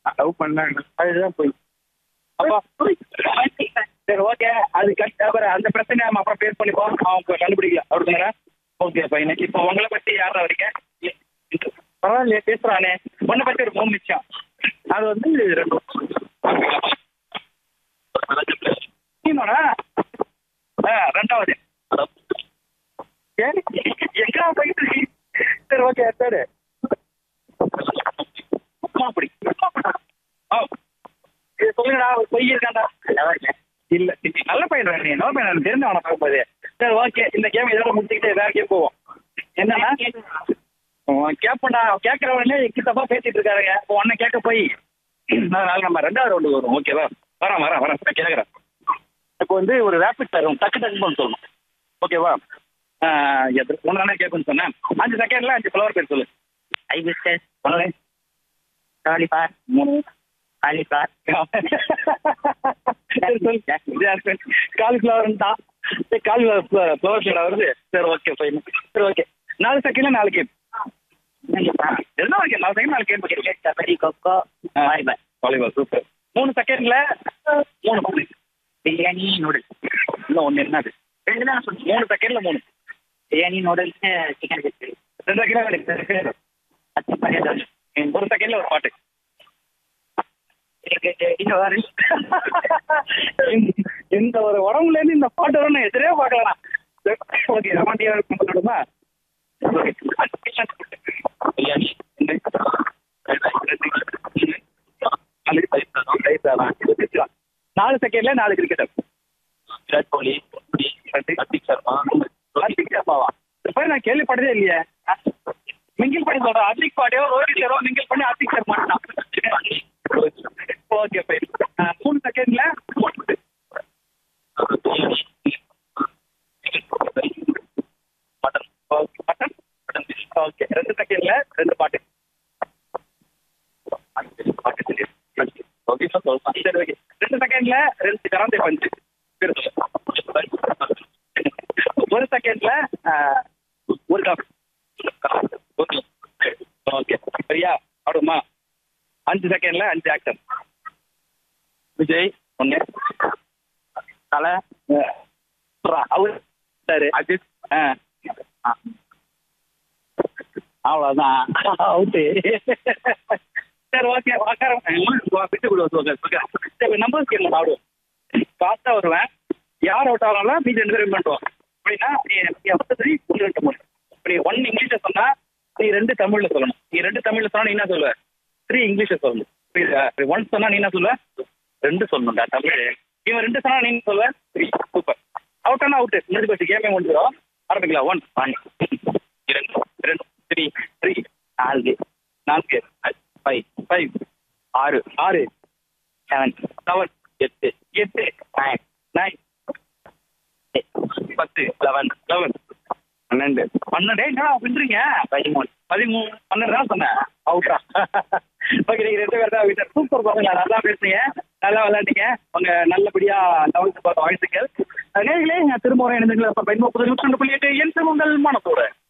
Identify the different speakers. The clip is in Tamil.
Speaker 1: லவ் பண்ணாங்க
Speaker 2: அதுதான் போய் அப்பா சரி ஓகே அது கட் அப்புறம் அந்த பிரச்சனை நம்ம அப்புறம் பேஸ் பண்ணிப்போம் அவங்க கண்டுபிடிக்கல அப்படிங்கிற ஓகே பையன் இப்போ உங்களை பத்தி யாரா வரீங்க பரவாயில்லையே பேசுறானே உன்னை பத்தி ஒரு மூணு நிமிஷம் அது வந்து ரெண்டு நீமாடா? ஆ ரெண்டாவது சரி எங்க போயிட்டு இருக்கீங்க? சரி ஓகே சரி அப்படி ஆ இது சொல்லுங்கடா ஒரு பொய் இருக்காண்டா இல்ல நல்ல பையன் நீ நல்ல பையன் தெரிஞ்ச அவனை பார்க்கும்போது சரி ஓகே இந்த கேம் இதோட முடிச்சுக்கிட்டு வேற கேம் போவோம் என்னன்னா கேப்பண்டா கேட்கறவனே கிட்டப்பா பேசிட்டு இருக்காருங்க இப்போ உன்னை கேட்க போய் அதனால நம்ம ரெண்டாவது ரவுண்டு வரும் ஓகேவா வரேன் வரேன் வரேன் நான் கேட்குறேன் இப்போ வந்து ஒரு ரேபிட் தரும் டக்கு டக்குன்னு சொல்லணும் ஓகேவா ஒன்று கேட்கணும்னு சொன்னேன் அஞ்சு செகண்ட்ல அஞ்சு ஃப்ளவர் பேர் சொல்லு
Speaker 1: ஐ பிஸ்கஸ்
Speaker 2: ஒன்று
Speaker 1: காலிஃபார்
Speaker 2: மூணு
Speaker 1: காலிஃபார்
Speaker 2: காலிஃபிளவர் தான் காலிஃபிளவர் ஃப்ளவர் ஷேடா வருது சரி ஓகே ஃபைன் சரி ஓகே நாலு செகண்ட்ல நாலு கேம் என்ன ஓகே நாலு செகண்ட் நாலு game
Speaker 1: kabaddi kho kho volleyball
Speaker 2: volleyball super மூணு செகண்ட்ல மூணு மூணு
Speaker 1: பிரியாணி நூடுல்ஸ்
Speaker 2: இன்னும் ஒன்று என்னது
Speaker 1: ரெண்டு தான் சொல்லுங்க
Speaker 2: மூணு செகண்ட்ல மூணு
Speaker 1: பிரியாணி நூடுல்ஸ் சிக்கன் பிஸ்கட்
Speaker 2: ரெண்டு செகண்ட்
Speaker 1: பத்து பன்னெண்டு
Speaker 2: ஒரு செகண்ட்ல ஒரு பாட்டு
Speaker 1: இன்னும் ஒரு
Speaker 2: இந்த- இந்த ஒரு உடம்புல இருந்து இந்த பாட்டு வரும் நான் எதிரே பார்க்கலாம் ஓகே ரொமாண்டியா கொண்டாடுமா பிரியாணி நாலு செகண்ட்ல நாலு கிரிக்கெட்டர்
Speaker 1: விராட் கோலி ஹர்திக் சர்மா
Speaker 2: ஹர்திக் சர்மாவா இந்த பேர் நான் கேள்விப்பட்டதே இல்லையே மிங்கில் பண்ணி சொல்றேன் ஹர்திக் பாண்டியோ ரோஹித் சர்மா மிங்கில் பண்ணி ஹர்திக் சர்மா ஓகே ஃபைன் மூணு செகண்ட்ல
Speaker 1: மட்டன்
Speaker 2: ஓகே மட்டன் ஓகே ரெண்டு செகண்ட்ல ரெண்டு பாட்டு
Speaker 1: பாட்டு தெரியும் ஓகே சார் சொல்லலாம்
Speaker 2: சரி ஓகே ரெண்டு செகண்ட்ல ரெண்டு கராந்தே பஞ்சு ஒரு செகண்ட்ல ஒரு காஃபி
Speaker 1: ஓகே
Speaker 2: ஓகே சரியா ஆடுமா அஞ்சு செகண்ட்ல அஞ்சு ஆக்டர் விஜய் ஒன்று தலை அவர் சார் அஜித் ஆ அவ்வளோதான் அவுட்டு சரி ஓகே உக்காரம் விட்டு கொடு சரி நம்பர்ஸ் கேட்கலாம் ஆடுவோம் ஃபாஸ்ட்டாக வருவேன் யார் அவுட் ஆகிறாங்களோ மீதி ரெண்டு பேரும் பண்ணுவோம் அப்படின்னா நீ நீ அப்போ சரி ஒன்று ரெண்டு மூணு இப்படி ஒன் இங்கிலீஷில் சொன்னா நீ ரெண்டு தமிழில் சொல்லணும் நீ ரெண்டு தமிழில் சொன்னா நீ என்ன சொல்லுவ த்ரீ இங்கிலீஷில் சொல்லணும் புரியுதா ஒன் சொன்னா நீ என்ன சொல்லுவ ரெண்டு சொல்லணும்டா தமிழ் இவன் ரெண்டு சொன்னா நீ என்ன சொல்லுவ த்ரீ சூப்பர் அவுட் ஆனா அவுட் முடிஞ்சு போச்சு கேமே முடிஞ்சிடும் ஆரம்பிக்கலாம் ஒன் ஒன் இரண்டு ரெண்டு த்ரீ த்ரீ நான்கு நான்கு ஃபைவ் ஃபைவ் ஆறு ஆறு செவன் செவன் எட்டு எட்டு நைன் நைன் பத்து லெவன் லெவன் பன்னெண்டு பன்னெண்டு என்ன பின்றீங்க பதிமூணு பதிமூணு பன்னெண்டு தான் சொன்னேன் அவுட்ரா ஓகே நீங்கள் ரெண்டு பேர் தான் வீட்டர் சூப்பர் பசங்க நல்லா பேசுனீங்க நல்லா விளையாண்டீங்க உங்க நல்லபடியா லெவன்த்து பார்த்த வாழ்த்துக்கள் நேர்களே திரும்ப ஒரு இணைந்துங்களை பயன்படுத்துவது நூற்றி ரெண்டு புள்ளி எட்டு என் உங்கள் மனத்தோட